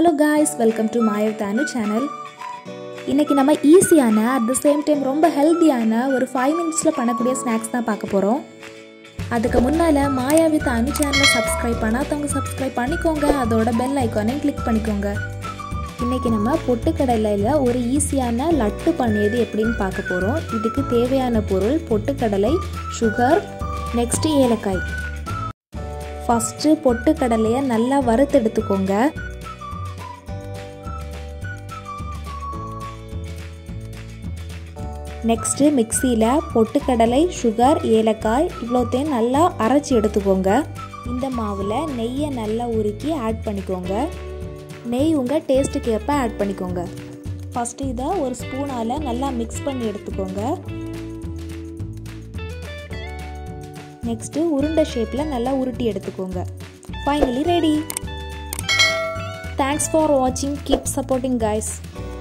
hello guys welcome to மாயவ் தானு channel இன்றைக்கி நம்ம ஈஸியான அட் த சேம் டைம் ரொம்ப ஹெல்த்தியான ஒரு ஃபைவ் மினிட்ஸில் பண்ணக்கூடிய ஸ்நாக்ஸ் தான் பார்க்க போகிறோம் அதுக்கு முன்னால் மாயாவி தானு சேனலை சப்ஸ்கிரைப் பண்ணாதவங்க சப்ஸ்கிரைப் பண்ணிக்கோங்க அதோட பெல் ஐக்கானையும் கிளிக் பண்ணிக்கோங்க இன்றைக்கி நம்ம பொட்டுக்கடலையில் ஒரு ஈஸியான லட்டு பண்ணியது எப்படின்னு பார்க்க போகிறோம் இதுக்கு தேவையான பொருள் பொட்டுக்கடலை சுகர் நெக்ஸ்ட்டு ஏலக்காய் ஃபஸ்ட்டு பொட்டுக்கடலையை நல்லா வறுத்தெடுத்துக்கோங்க நெக்ஸ்ட்டு மிக்சியில் பொட்டுக்கடலை சுகர் ஏலக்காய் இவ்வளோத்தையும் நல்லா அரைச்சி எடுத்துக்கோங்க இந்த மாவில் நெய்யை நல்லா உருக்கி ஆட் பண்ணிக்கோங்க நெய் உங்கள் டேஸ்ட்டுக்கு ஏற்ப ஆட் பண்ணிக்கோங்க ஃபஸ்ட்டு இதை ஒரு ஸ்பூனால் நல்லா மிக்ஸ் பண்ணி எடுத்துக்கோங்க நெக்ஸ்ட்டு உருண்டை ஷேப்பில் நல்லா உருட்டி எடுத்துக்கோங்க ஃபைனலி ரெடி தேங்க்ஸ் ஃபார் வாட்சிங் கீப் சப்போர்ட்டிங் கைஸ்